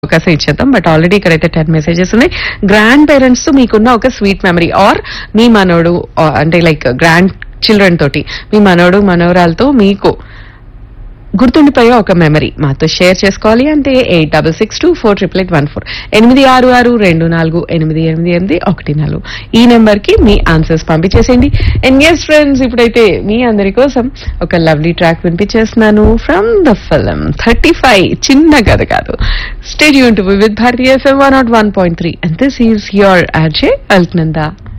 అవకాశం ఇచ్చేద్దాం but already ఇక్కడైతే టెన్ మెసేజెస్ ఉన్నాయి గ్రాండ్ పేరెంట్స్ తో మీకున్న ఒక స్వీట్ మెమరీ ఆర్ మీ మనోడు or అంటే లైక్ గ్రాండ్ చిల్డ్రన్ తోటి మీ మనోడు మనోరాలతో మీకు గుర్తుండిపోయే ఒక మెమరీ మాతో షేర్ చేసుకోవాలి అంటే eight double six two four triple eight one four ఎనిమిది ఆరు ఆరు రెండు నాలుగు ఎనిమిది ఎనిమిది ఎనిమిది ఒకటి నాలుగు ఈ నెంబర్ కి మీ ఆన్సర్స్ పంపించేసేయండి అండ్ ఎస్ ఫ్రెండ్స్ ఇప్పుడైతే మీ అందరి కోసం ఒక లవ్లీ ట్రాక్ వినిపించేస్తున్నాను from the film thirty five చిన్న కథ కాదు స్టేడియం టు విత్ భారతీయ FM one not one point three and this is your RJ Alaknanda